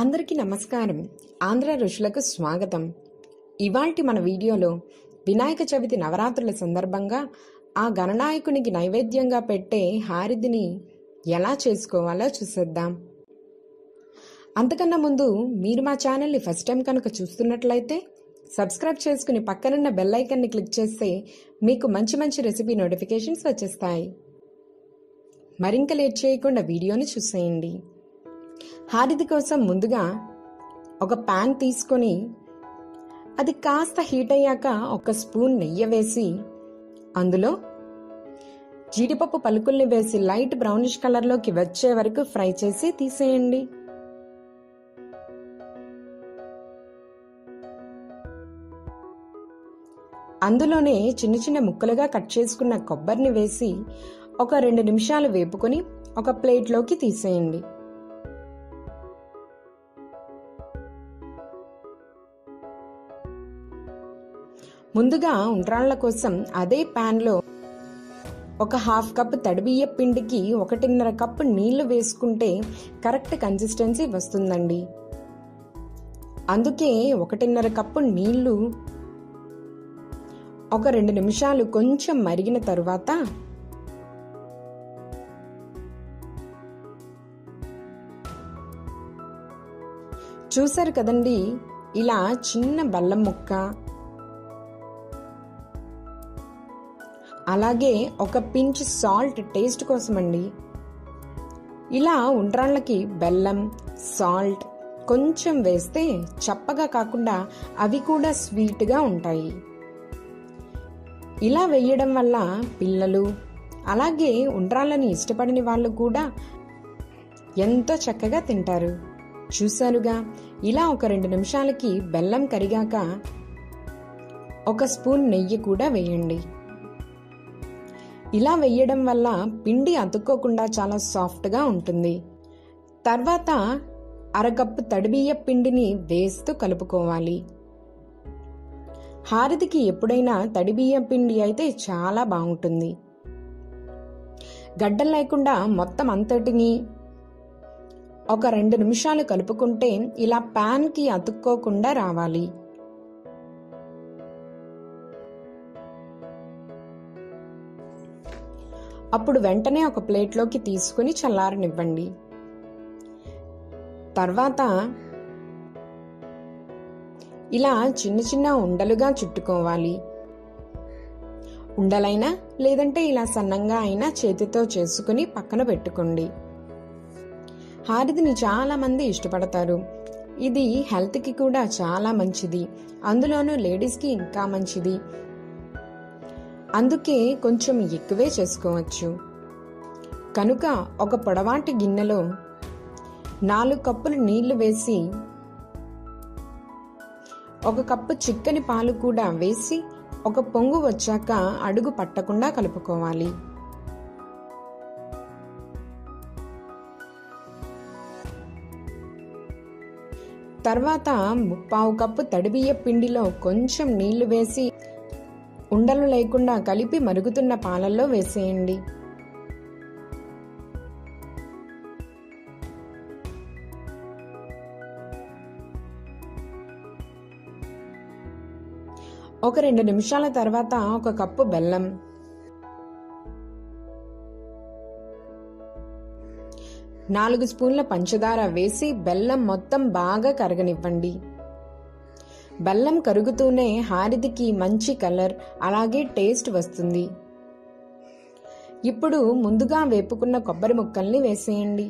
అందరికీ నమస్కారం ఆంధ్ర ఋషులకు స్వాగతం ఇవాల్టి మన వీడియోలో వినాయక చవితి నవరాత్రుల సందర్భంగా ఆ గణనాయకునికి నైవేద్యంగా పెట్టే హారిదిని ఎలా చేసుకోవాలో చూసేద్దాం అంతకన్నా ముందు మీరు మా ఛానల్ని ఫస్ట్ టైం కనుక చూస్తున్నట్లయితే సబ్స్క్రైబ్ చేసుకుని పక్కనున్న బెల్ ఐకన్ని క్లిక్ చేస్తే మీకు మంచి మంచి రెసిపీ నోటిఫికేషన్స్ వచ్చేస్తాయి మరింక లేట్ చేయకుండా వీడియోని చూసేయండి హారిది కోసం ముందుగా ఒక ప్యాన్ తీసుకొని అది కాస్త హీట్ అయ్యాక ఒక స్పూన్ నెయ్యి వేసి అందులో జీడిపప్పు పలుకుల్ని వేసి లైట్ బ్రౌనిష్ కలర్లోకి వచ్చే వరకు ఫ్రై చేసి తీసేయండి అందులోనే చిన్న చిన్న ముక్కలుగా కట్ చేసుకున్న కొబ్బరిని వేసి ఒక రెండు నిమిషాలు వేపుకొని ఒక ప్లేట్లోకి తీసేయండి ముందుగా ఉండ్రాళ్ల కోసం అదే ప్యాన్లో ఒక హాఫ్ కప్ తడిబియ్య పిండికి ఒకటిన్నర కప్పు నీళ్లు వేసుకుంటే కరెక్ట్ కన్సిస్టెన్సీ వస్తుందండి అందుకే ఒకటిన్నర కప్పు నీళ్లు ఒక రెండు నిమిషాలు కొంచెం మరిగిన తరువాత చూసారు కదండి ఇలా చిన్న బెల్లం ముక్క అలాగే ఒక పించ్ సాల్ట్ టేస్ట్ కోసమండి ఇలా ఉండ్రాళ్ళకి బెల్లం సాల్ట్ కొంచెం వేస్తే చప్పగా కాకుండా అవి కూడా స్వీట్గా ఉంటాయి ఇలా వేయడం వల్ల పిల్లలు అలాగే ఉండ్రాళ్ళని ఇష్టపడని వాళ్ళు కూడా ఎంతో చక్కగా తింటారు చూశారుగా ఇలా ఒక రెండు నిమిషాలకి బెల్లం కరిగాక ఒక స్పూన్ నెయ్యి కూడా వేయండి ఇలా వేయడం వల్ల పిండి అతుక్కోకుండా చాలా సాఫ్ట్గా ఉంటుంది తర్వాత అరకప్పు తడిబియ్య పిండిని వేస్తూ కలుపుకోవాలి హారతికి ఎప్పుడైనా తడిబియ్యం పిండి అయితే చాలా బాగుంటుంది గడ్డలు లేకుండా మొత్తం అంతటిని ఒక రెండు నిమిషాలు కలుపుకుంటే ఇలా ప్యాన్కి అతుక్కోకుండా రావాలి అప్పుడు వెంటనే ఒక ప్లేట్లోకి తీసుకుని చల్లారనివ్వండి తర్వాత ఇలా చిన్న చిన్న ఉండలుగా చుట్టుకోవాలి ఉండలైనా లేదంటే ఇలా సన్నంగా అయినా చేతితో చేసుకుని పక్కన పెట్టుకోండి హారిదిని చాలా మంది ఇష్టపడతారు ఇది హెల్త్కి కూడా చాలా మంచిది అందులోనూ లేడీస్కి ఇంకా మంచిది అందుకే కొంచెం ఎక్కువే చేసుకోవచ్చు కనుక ఒక పొడవాటి గిన్నెలో నాలుగు కప్పులు నీళ్లు వేసి ఒక కప్పు చిక్కని పాలు కూడా వేసి ఒక పొంగు వచ్చాక అడుగు పట్టకుండా కలుపుకోవాలి తర్వాత ముప్పావు కప్పు తడిబియ్య పిండిలో కొంచెం నీళ్లు వేసి ఉండలు లేకుండా కలిపి మరుగుతున్న పాలల్లో వేసేయండి ఒక రెండు నిమిషాల తర్వాత ఒక కప్పు బెల్లం నాలుగు స్పూన్ల పంచదార వేసి బెల్లం మొత్తం బాగా కరగనివ్వండి బెల్లం కరుగుతూనే హారిదికి మంచి కలర్ అలాగే టేస్ట్ వస్తుంది ఇప్పుడు ముందుగా వేపుకున్న కొబ్బరి ముక్కల్ని వేసేయండి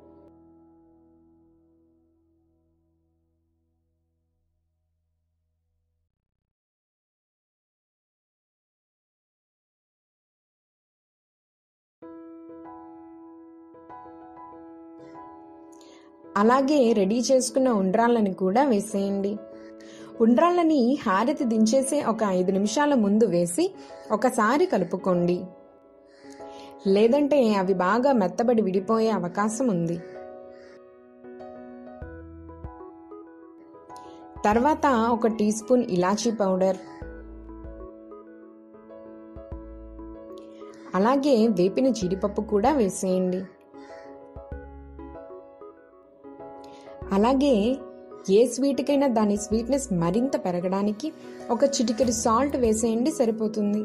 అలాగే రెడీ చేసుకున్న ఉండ్రాళ్ళని కూడా వేసేయండి ఉండ్రాళ్ళని హారతి దించేసి ఒక ఐదు నిమిషాల ముందు వేసి ఒకసారి కలుపుకోండి లేదంటే అవి బాగా మెత్తబడి విడిపోయే అవకాశం ఉంది తర్వాత ఒక టీ స్పూన్ ఇలాచీ పౌడర్ అలాగే వేపిన జీడిపప్పు కూడా వేసేయండి అలాగే ఏ స్వీట్కైనా దాని స్వీట్నెస్ మరింత పెరగడానికి ఒక చిటికెడు సాల్ట్ వేసేయండి సరిపోతుంది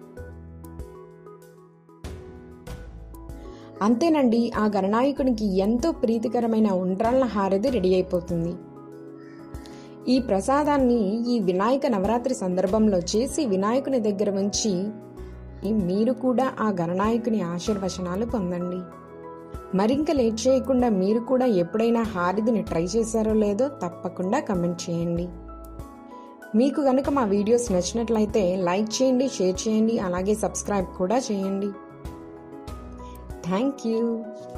అంతేనండి ఆ గణనాయకునికి ఎంతో ప్రీతికరమైన ఉండ్రాళ్ళ హారతి రెడీ అయిపోతుంది ఈ ప్రసాదాన్ని ఈ వినాయక నవరాత్రి సందర్భంలో చేసి వినాయకుని దగ్గర ఉంచి మీరు కూడా ఆ గణనాయకుని ఆశీర్వచనాలు పొందండి మరింక లేట్ చేయకుండా మీరు కూడా ఎప్పుడైనా హారతిని ట్రై చేశారో లేదో తప్పకుండా కమెంట్ చేయండి మీకు కనుక మా వీడియోస్ నచ్చినట్లయితే లైక్ చేయండి షేర్ చేయండి అలాగే సబ్స్క్రైబ్ కూడా చేయండి థ్యాంక్ యూ